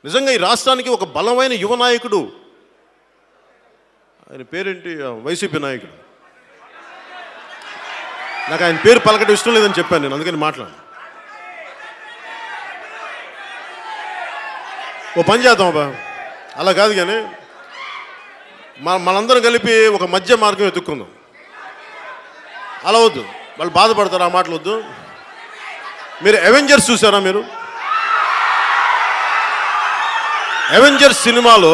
నిజంగా ఈ రాష్ట్రానికి ఒక బలమైన యువ నాయకుడు ఆయన పేరేంటి ఆ, వైసీపీ నాయకుడు నాకు ఆయన పేరు పలకటం ఇష్టం లేదని చెప్పాను నేను అందుకని మాట్లాడు ఓ పని చేద్దాం అబ్బా అలా కాదు కానీ మన మనందరం కలిపి ఒక మధ్య మార్గం ఎత్తుక్కుందాం అలా వద్దు వాళ్ళు బాధపడతారు ఆ మాటలు వద్దు మీరు అవెంజర్స్ చూసారా మీరు అవెంజర్స్ సినిమాలో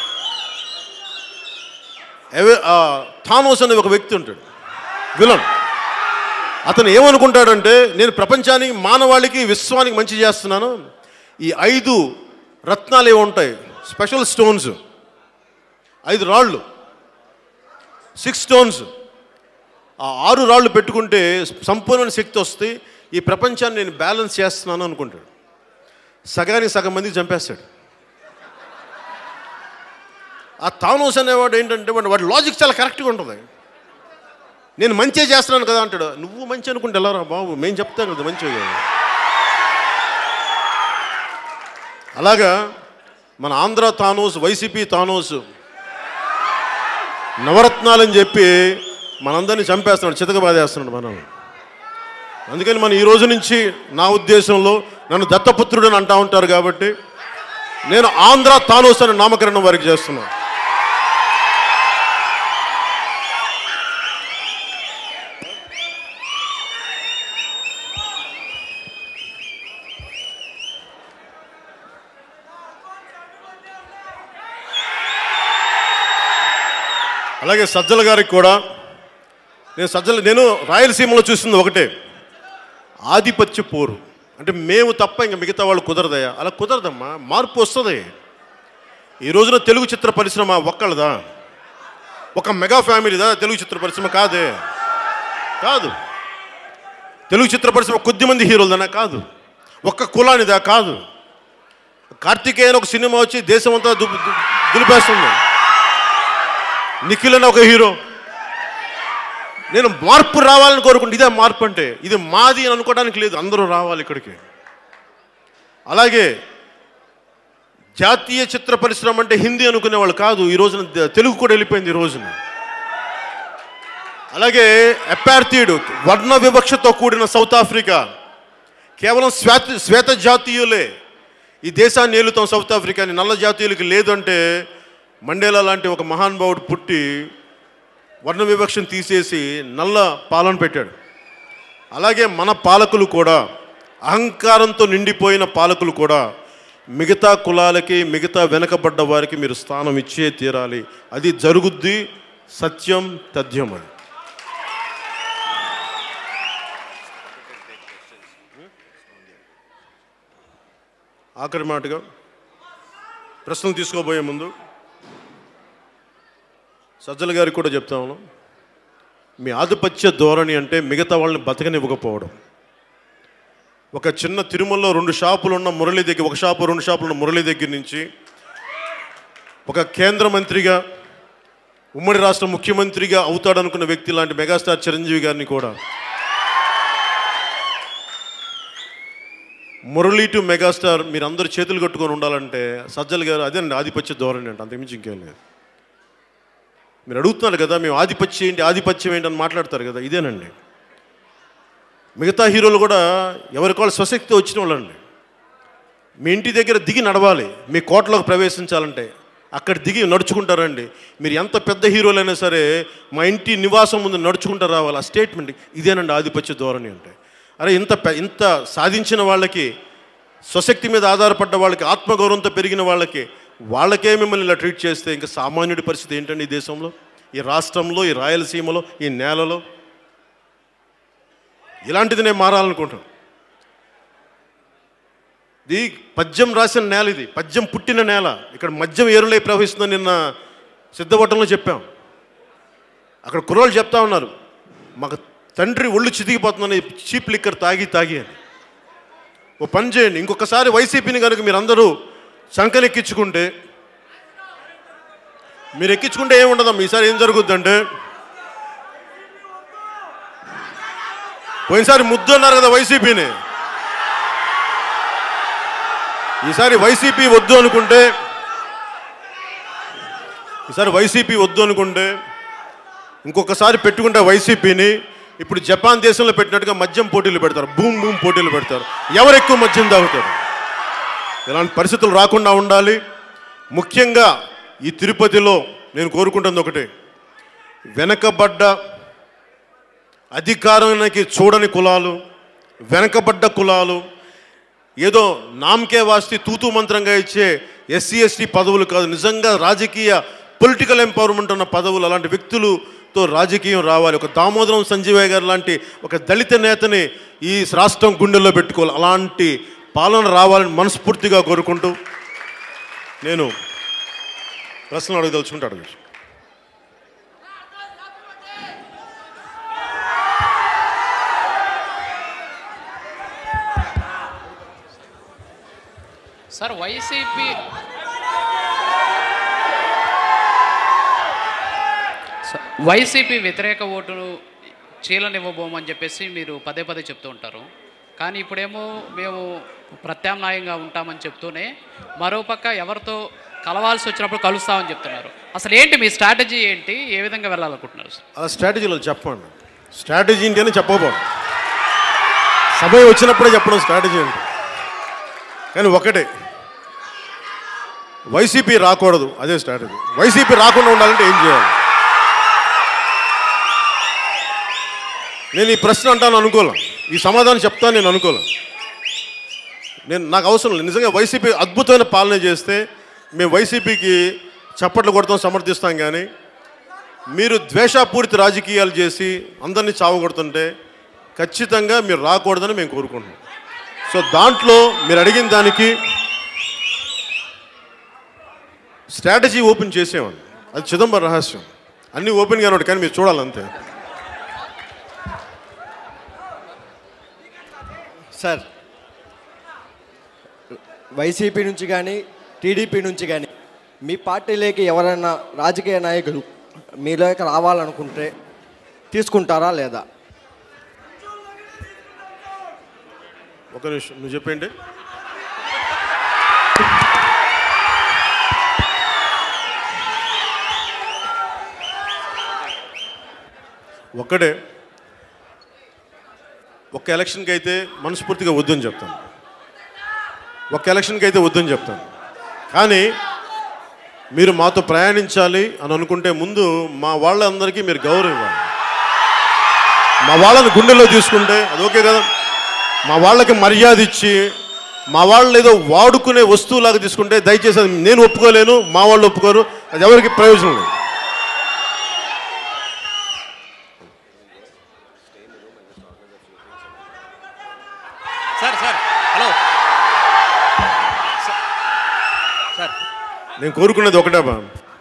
ఎవ- ఆ, థానోస్ అనే ఒక వ్యక్తి ఉంటాడు విలన్ అతను ఏమనుకుంటాడంటే నేను ప్రపంచానికి మానవాళికి విశ్వానికి మంచి చేస్తున్నాను ఈ ఐదు రత్నాలు ఏమి ఉంటాయి స్పెషల్ స్టోన్స్ ఐదు రాళ్ళు సిక్స్ స్టోన్స్ ఆ ఆరు రాళ్ళు పెట్టుకుంటే సంపూర్ణ శక్తి వస్తే ఈ ప్రపంచాన్ని నేను బ్యాలెన్స్ చేస్తున్నాను అనుకుంటాడు సగానికి సగం మంది చంపేస్తాడు ఆ థానోస్ అనేవాడు ఏంటంటే వాడి వాడి లాజిక్ చాలా కరెక్ట్గా ఉంటుంది నేను మంచి చేస్తున్నాను కదా అంటాడు నువ్వు మంచి అనుకుంటే ఎలా రా బాబు మేము చెప్తాం కదా మంచి అలాగా మన ఆంధ్ర తానోస్ వైసీపీ తానోస్ నవరత్నాలని చెప్పి మనందరినీ చంపేస్తున్నాడు చితకబాదేస్తున్నాడు మనం అందుకని మనం ఈ రోజు నుంచి నా ఉద్దేశంలో నన్ను దత్తపుత్రుడు అని అంటా ఉంటారు కాబట్టి నేను ఆంధ్ర తానోస్ అనే నామకరణం వారికి చేస్తున్నాను అలాగే సజ్జల గారికి కూడా నేను సజ్జల నేను రాయలసీమలో చూసింది ఒకటే ఆధిపత్య పోరు అంటే మేము తప్ప ఇంకా మిగతా వాళ్ళు కుదరదయా అలా కుదరదమ్మా మార్పు వస్తుంది ఈ రోజున తెలుగు చిత్ర పరిశ్రమ ఒక్కళ్ళదా ఒక మెగా ఫ్యామిలీదా తెలుగు చిత్ర పరిశ్రమ కాదే కాదు తెలుగు చిత్ర పరిశ్రమ కొద్ది మంది హీరోలదనా కాదు ఒక్క కులానిదా కాదు కార్తికేయన్ ఒక సినిమా వచ్చి దేశం అంతా దు దు- దులిపేస్తుంది నిఖిల్ అని ఒక హీరో నేను మార్పు రావాలని కోరుకుంటే ఇదే మార్పు అంటే ఇది మాది అని అనుకోవడానికి లేదు అందరూ రావాలి ఇక్కడికి అలాగే జాతీయ చిత్ర పరిశ్రమ అంటే హిందీ అనుకునే వాళ్ళు కాదు ఈ రోజున ద- తెలుగు కూడా వెళ్ళిపోయింది ఈ రోజున అలాగే అపార్థీయుడు వర్ణ వివక్షతో కూడిన సౌత్ ఆఫ్రికా కేవలం శ్వేత శ్వేత జాతీయులే ఈ దేశాన్ని ఏలుతాం సౌత్ ఆఫ్రికాని నల్ల జాతీయులకి లేదు అంటే మండేలా లాంటి ఒక మహానుభావుడు పుట్టి వర్ణ వివక్షను తీసేసి నల్ల పాలన పెట్టాడు అలాగే మన పాలకులు కూడా అహంకారంతో నిండిపోయిన పాలకులు కూడా మిగతా కులాలకి మిగతా వెనకబడ్డ వారికి మీరు స్థానం ఇచ్చే తీరాలి అది జరుగుద్ది సత్యం తథ్యం అది ఆఖరి మాటగా ప్రశ్నలు తీసుకోబోయే ముందు సజ్జల గారికి కూడా చెప్తా ఉన్నాం మీ ఆధిపత్య ధోరణి అంటే మిగతా వాళ్ళని బతకనివ్వకపోవడం ఒక చిన్న తిరుమలలో రెండు షాపులు ఉన్న మురళి దగ్గర ఒక షాపు రెండు షాపులు ఉన్న మురళి దగ్గర నుంచి ఒక కేంద్ర మంత్రిగా ఉమ్మడి రాష్ట్ర ముఖ్యమంత్రిగా అవుతాడనుకున్న వ్యక్తి లాంటి మెగాస్టార్ చిరంజీవి గారిని కూడా మురళీ టు మెగాస్టార్ మీరు అందరూ చేతులు కట్టుకొని ఉండాలంటే సజ్జల గారు అదేనండి ఆధిపత్య ధోరణి అంటే అంతకుమించి ఇంకేం లేదు మీరు అడుగుతున్నారు కదా మేము ఆధిపత్యం ఏంటి ఆధిపత్యం ఏంటి అని మాట్లాడతారు కదా ఇదేనండి మిగతా హీరోలు కూడా ఎవరికి వాళ్ళు స్వశక్తి వచ్చిన వాళ్ళండి మీ ఇంటి దగ్గర దిగి నడవాలి మీ కోటలోకి ప్రవేశించాలంటే అక్కడ దిగి నడుచుకుంటారండి మీరు ఎంత పెద్ద హీరోలైనా సరే మా ఇంటి నివాసం ముందు నడుచుకుంటూ రావాలి ఆ స్టేట్మెంట్ ఇదేనండి ఆధిపత్య ధోరణి అంటే అరే ఇంత పె- ఇంత సాధించిన వాళ్ళకి స్వశక్తి మీద ఆధారపడ్డ వాళ్ళకి ఆత్మగౌరవంతో పెరిగిన వాళ్ళకి వాళ్ళకే మిమ్మల్ని ఇలా ట్రీట్ చేస్తే ఇంకా సామాన్యుడి పరిస్థితి ఏంటండి ఈ దేశంలో ఈ రాష్ట్రంలో ఈ రాయలసీమలో ఈ నేలలో ఇలాంటిది నేను మారాలనుకుంటాను ఇది పద్యం రాసిన నేల ఇది పద్యం పుట్టిన నేల ఇక్కడ మద్యం ఏరులై ప్రవహిస్తుందని నిన్న సిద్ధపట్టంలో చెప్పాం అక్కడ కుర్రోళ్ళు చెప్తా ఉన్నారు మాకు తండ్రి ఒళ్ళు చితికిపోతుందని చీప్ లిక్కర్ తాగి తాగి అని ఓ పని చేయండి ఇంకొకసారి వైసీపీని కనుక మీరు అందరూ సంకనెక్కించుకుంటే మీరు ఎక్కించుకుంటే ఏముండదమ్మా ఈసారి ఏం జరుగుద్దంటే పోయినసారి ముద్దు అన్నారు కదా వైసీపీని ఈసారి వైసీపీ వద్దు అనుకుంటే ఈసారి వైసీపీ వద్దు అనుకుంటే ఇంకొకసారి పెట్టుకుంటే వైసీపీని ఇప్పుడు జపాన్ దేశంలో పెట్టినట్టుగా మద్యం పోటీలు పెడతారు బూమ్ బూమ్ పోటీలు పెడతారు ఎవరు ఎక్కువ మద్యం తాగుతారు ఇలాంటి పరిస్థితులు రాకుండా ఉండాలి ముఖ్యంగా ఈ తిరుపతిలో నేను కోరుకుంటుంది ఒకటే వెనకబడ్డ అధికారానికి చూడని కులాలు వెనకబడ్డ కులాలు ఏదో నామకే వాస్తి తూతూ మంత్రంగా ఇచ్చే ఎస్సీ ఎస్టీ పదవులు కాదు నిజంగా రాజకీయ పొలిటికల్ ఎంపవర్మెంట్ ఉన్న పదవులు అలాంటి వ్యక్తులతో రాజకీయం రావాలి ఒక దామోదరం సంజీవయ్య గారు లాంటి ఒక దళిత నేతని ఈ రాష్ట్రం గుండెల్లో పెట్టుకోవాలి అలాంటి పాలన రావాలని మనస్ఫూర్తిగా కోరుకుంటూ నేను ప్రశ్నలు అడగదలుచుకుంటే అడగచ్చు సార్ వైసీపీ స- వైసీపీ వ్యతిరేక ఓటును చీలనివ్వబోమని చెప్పేసి మీరు పదే పదే చెప్తూ ఉంటారు కానీ ఇప్పుడేమో మేము ప్రత్యామ్నాయంగా ఉంటామని చెప్తూనే మరోపక్క ఎవరితో కలవాల్సి వచ్చినప్పుడు కలుస్తామని చెప్తున్నారు అసలు ఏంటి మీ స్ట్రాటజీ ఏంటి ఏ విధంగా వెళ్ళాలనుకుంటున్నారు సార్ అలా స్ట్రాటజీలో చెప్పండి స్ట్రాటజీ ఏంటి అని చెప్పబోదు సమయం వచ్చినప్పుడే చెప్పడం స్ట్రాటజీ ఏంటి కానీ ఒకటే వైసీపీ రాకూడదు అదే స్ట్రాటజీ వైసీపీ రాకుండా ఉండాలంటే ఏం చేయాలి నేను ఈ ప్రశ్న అంటాను అనుకోలే ఈ సమాధానం చెప్తాను నేను అనుకోలే నేను నాకు అవసరం లేదు నిజంగా వైసీపీ అద్భుతమైన పాలన చేస్తే మేము వైసీపీకి చప్పట్లు కొడతాం సమర్థిస్తాం కానీ మీరు ద్వేషపూరిత రాజకీయాలు చేసి అందరినీ చావగొడుతుంటే ఖచ్చితంగా మీరు రాకూడదని మేము కోరుకుంటున్నాం సో దాంట్లో మీరు అడిగిన దానికి స్ట్రాటజీ ఓపెన్ చేసేవాడిని అది చిదంబర రహస్యం అన్నీ ఓపెన్గానే ఉంటాయి కానీ మీరు చూడాలంతే సార్ వైసీపీ నుంచి కానీ టీడీపీ నుంచి కానీ మీ పార్టీలోకి ఎవరైనా రాజకీయ నాయకులు మీలోకి రావాలనుకుంటే తీసుకుంటారా లేదా ఒక నిమిషం నువ్వు చెప్పేంటి ఒక్కడే ఒక్క ఎలక్షన్కి అయితే మనస్ఫూర్తిగా వద్దని చెప్తాను ఒక్క ఎలక్షన్కి అయితే వద్దని చెప్తాను కానీ మీరు మాతో ప్రయాణించాలి అని అనుకుంటే ముందు మా వాళ్ళందరికీ మీరు గౌరవం ఇవ్వాలి మా వాళ్ళని గుండెల్లో తీసుకుంటే అది ఓకే కదా మా వాళ్ళకి మర్యాద ఇచ్చి మా వాళ్ళు ఏదో వాడుకునే వస్తువులాగా తీసుకుంటే దయచేసి అది నేను ఒప్పుకోలేను మా వాళ్ళు ఒప్పుకోరు అది ఎవరికి ప్రయోజనం లేదు సార్ సార్ హలో సార్ నేను కోరుకునేది ఒకటే బా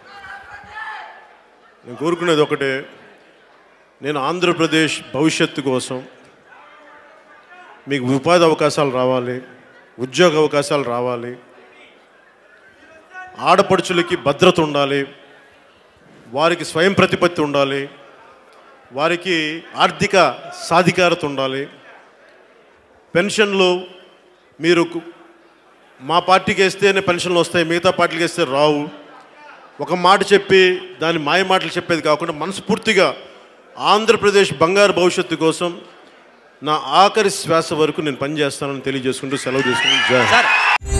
నేను కోరుకునేది ఒకటే నేను ఆంధ్రప్రదేశ్ భవిష్యత్తు కోసం మీకు ఉపాధి అవకాశాలు రావాలి ఉద్యోగ అవకాశాలు రావాలి ఆడపడుచులకి భద్రత ఉండాలి వారికి స్వయం ప్రతిపత్తి ఉండాలి వారికి ఆర్థిక సాధికారత ఉండాలి పెన్షన్లు మీరు కు- మా పార్టీకి వేస్తేనే పెన్షన్లు వస్తాయి మిగతా పార్టీకి వేస్తే రావు ఒక మాట చెప్పి దాని మాయ మాటలు చెప్పేది కాకుండా మనస్ఫూర్తిగా ఆంధ్రప్రదేశ్ బంగారు భవిష్యత్తు కోసం నా ఆఖరి శ్వాస వరకు నేను పనిచేస్తానని తెలియజేసుకుంటూ సెలవు తీసుకుంటూ జై హింద్. సార్